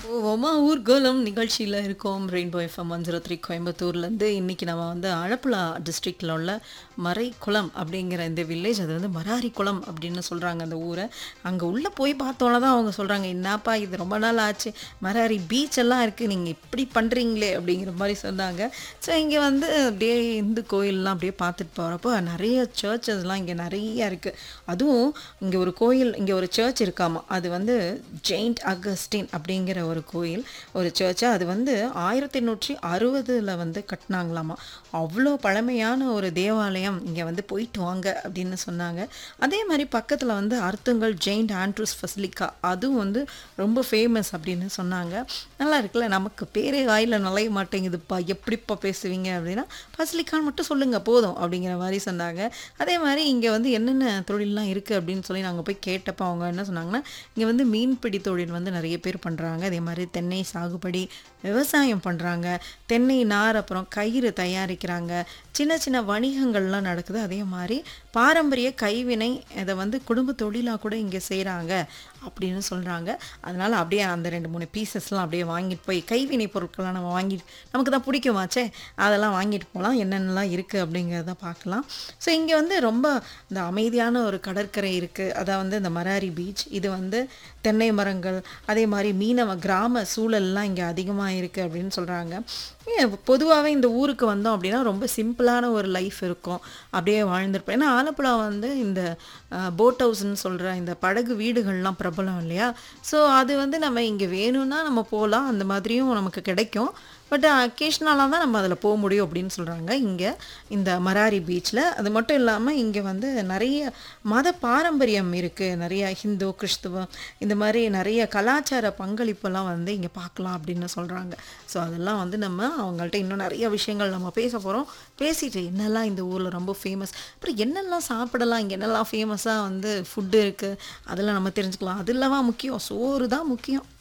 ஓமா ஊர்கோலம் நிகழ்ச்சியில் இருக்கோம் rainbow FM one zero three கோயம்புத்தூர்லேருந்து இன்றைக்கி நம்ம வந்து ஆலப்புழா டிஸ்ட்ரிக்டில் உள்ள மறைக்குளம் அப்படிங்கிற இந்த வில்லேஜ் அது வந்து மராரி குளம் அப்படின்னு சொல்கிறாங்க அந்த ஊரை அங்கே உள்ளே போய் பார்த்தோன்னே தான் அவங்க சொல்கிறாங்க என்னப்பா இது ரொம்ப நாள் ஆச்சு மராரி பீச் எல்லாம் இருக்குது நீங்கள் இப்படி பண்ணுறீங்களே அப்படிங்கிற மாதிரி சொன்னாங்க ஸோ இங்கே வந்து அப்படியே இந்து கோயிலெலாம் அப்படியே பார்த்துட்டு போகிறப்போ நிறைய சர்ச்சஸ்லாம் இங்கே நிறைய இருக்குது அதுவும் இங்கே ஒரு கோயில் இங்கே ஒரு சர்ச் இருக்காமா அது வந்து ஜெயிண்ட் அகஸ்டின் அப்படிங்கிற ஒரு கோயில் ஒரு சர்ச்சு அது வந்து ஆயிரத்தி எண்ணூற்றி அறுபதில் வந்து கட்டினாங்களாமா அவ்வளோ பழமையான ஒரு தேவாலயம் இங்கே வந்து போயிட்டு வாங்க அப்படின்னு சொன்னாங்க அதே மாதிரி பக்கத்தில் வந்து அர்த்தங்கள் ஜெயிண்ட் ஆண்ட்ரூஸ் ஃபெசிலிக்கா அதுவும் வந்து ரொம்ப ஃபேமஸ் அப்படின்னு சொன்னாங்க நல்லா இருக்குல்ல நமக்கு பேரே வாயில் நுழைய மாட்டேங்குதுப்பா எப்படிப்பா பேசுவீங்க அப்படின்னா ஃபெசிலிக்கான்னு மட்டும் சொல்லுங்கள் போதும் அப்படிங்கிற மாதிரி சொன்னாங்க அதே மாதிரி இங்கே வந்து என்னென்ன தொழிலெலாம் இருக்குது அப்படின்னு சொல்லி நாங்கள் போய் கேட்டப்போ அவங்க என்ன சொன்னாங்கன்னா இங்கே வந்து மீன்பிடி தொழில் வந்து நிறைய பேர் பண்ணுறாங்க அதே மாதிரி தென்னை சாகுபடி விவசாயம் பண்ணுறாங்க தென்னை நார் அப்புறம் கயிறு தயாரிக்கிறாங்க சின்ன சின்ன வணிகங்கள்லாம் நடக்குது அதே மாதிரி பாரம்பரிய கைவினை இதை வந்து குடும்ப தொழிலாக கூட இங்கே செய்கிறாங்க அப்படின்னு சொல்கிறாங்க அதனால் அப்படியே அந்த ரெண்டு மூணு பீசஸ்லாம் அப்படியே வாங்கிட்டு போய் கைவினை பொருட்கள்லாம் நம்ம வாங்கிட்டு நமக்கு தான் பிடிக்குமாச்சே அதெல்லாம் வாங்கிட்டு போகலாம் என்னென்னலாம் இருக்குது அப்படிங்கிறத பார்க்கலாம் ஸோ இங்கே வந்து ரொம்ப இந்த அமைதியான ஒரு கடற்கரை இருக்குது அதான் வந்து இந்த மராரி பீச் இது வந்து தென்னை மரங்கள் அதே மாதிரி மீனவ கிராம சூழல்லாம் இங்கே அதிகமாக இருக்குது அப்படின்னு சொல்கிறாங்க பொதுவாகவே இந்த ஊருக்கு வந்தோம் அப்படின்னா ரொம்ப சிம்பிளான ஒரு லைஃப் இருக்கும் அப்படியே வாழ்ந்துருப்போம் ஏன்னா ஆலப்புழா வந்து இந்த போட் ஹவுஸ்ன்னு சொல்கிற இந்த படகு வீடுகள்லாம் பிரபலம் இல்லையா ஸோ அது வந்து நம்ம இங்கே வேணும்னா நம்ம போகலாம் அந்த மாதிரியும் நமக்கு கிடைக்கும் பட் அக்கேஷ்னலாக தான் நம்ம அதில் போக முடியும் அப்படின்னு சொல்கிறாங்க இங்கே இந்த மராரி பீச்சில் அது மட்டும் இல்லாமல் இங்கே வந்து நிறைய மத பாரம்பரியம் இருக்குது நிறைய ஹிந்து கிறிஸ்துவம் இந்த மாதிரி நிறைய கலாச்சார பங்களிப்பெல்லாம் வந்து இங்கே பார்க்கலாம் அப்படின்னு சொல்கிறாங்க ஸோ அதெல்லாம் வந்து நம்ம அவங்கள்ட்ட இன்னும் நிறைய விஷயங்கள் நம்ம பேச போகிறோம் பேசிட்டு என்னெல்லாம் இந்த ஊரில் ரொம்ப ஃபேமஸ் அப்புறம் என்னெல்லாம் சாப்பிடலாம் இங்கே என்னெல்லாம் ஃபேமஸாக வந்து ஃபுட்டு இருக்குது அதெல்லாம் நம்ம தெரிஞ்சுக்கலாம் அது இல்லவா முக்கியம் சோறு தான் முக்கியம்